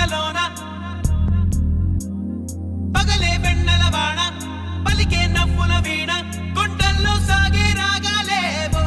మబ్బులలోన పగలే వెన్నెల వాన పలికే నవ్వుల వీణ గుండెల్లో సాగే రాగాలేవో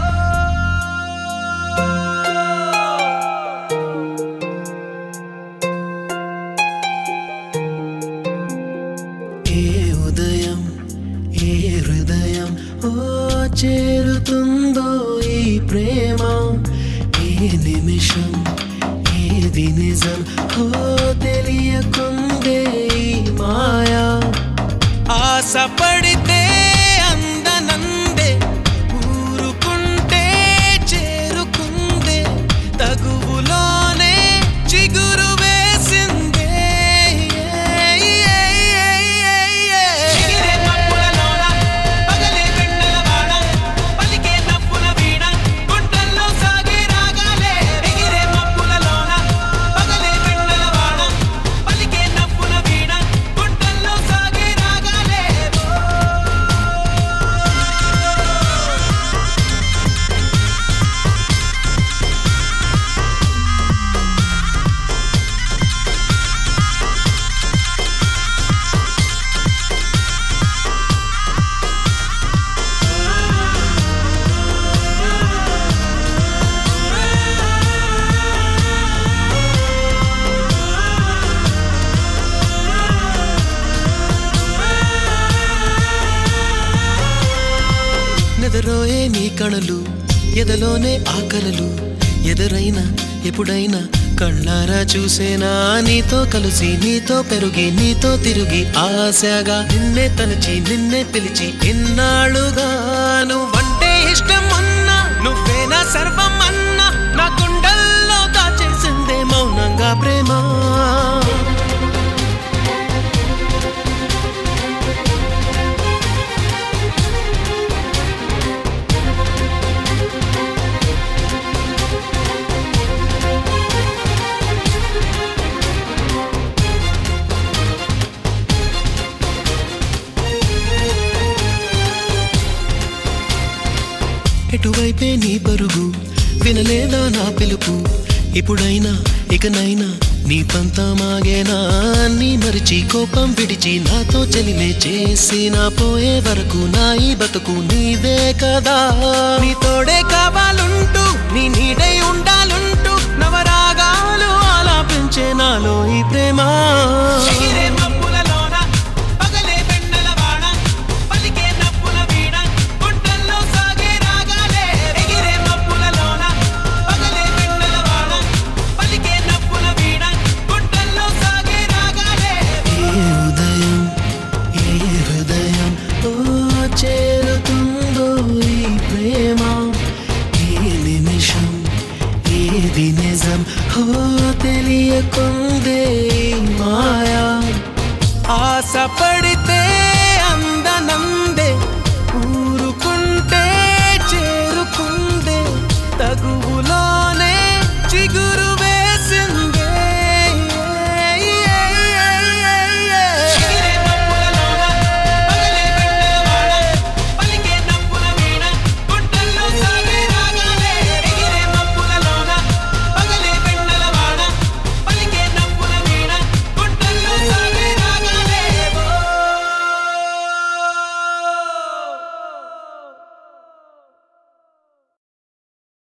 ఏ ఉదయం ఏ హృదయం ఓ చేరుతుందో ఈ ప్రేమ ఏ నిమిషం ఏది నిజం ఓ తెలియకుందే ఈ మాయా ఆశపడితే అందనందే ఊరుకుంటే చేరుకుందే తగువులోనే చిగురు వేసిందే ఎగిరే మబ్బులలోన పగలే వెన్నెల వాన పలికే నవ్వుల వీణ గుండెల్లో సాగే రాగాలే ఎగిరే మబ్బులలోన పగలే వెన్నెల వాన పలికే నవ్వుల వీణ గుండెల్లో సాగే రాగాలేవో నెదరోయే నీ కణలు ఎదలోనే ఆకలలు ఎదురైనా ఎప్పుడైనా కళ్ళారా చూసేనా నీతో కలిసి నీతో పెరిగి నీతో తిరిగి ఆశగా నిన్నే తలచి నిన్నే పిలిచి ఇన్నాళ్ళుగా నువ్వంటే ఇష్టం అన్నా నువ్వేనా సర్వం అన్నా నా గుండెల్లో దాచేసిందే మౌనంగా ప్రేమ ఎటువైపే నీ పరుగు వినలేదా నా పిలుపు ఇప్పుడైనా ఇకనైనా నీ పంతమాగేనా నీ మరిచి కోపం విడిచి నాతో చెలిమే చేసి నా పోయే వరకు నా ఈ బతుకు నీదే కదా నీ తోడే కావాలుంటూ నీ నీడై ఉండాలుంటూ నవరాగాలు ఆలాపించే నాలో ఈ ప్రేమ ఎగిరే మబ్బులలోన పగలే వెన్నెల వాన పలికే నవ్వుల వీణ గుండెల్లో సాగే రాగాలే ఎగిరే మబ్బులలోన పగలే వెన్నెల వాన పలికే నవ్వుల వీణ గుండెల్లో సాగే రాగాలే ఏ ఉదయం ఏ హృదయం ఓ చేరుతుందో ఈ ప్రేమ ఏ నిమిషం ఏది నిజం ఓ తెలియకుందే ఈ మాయా ఆశపడితే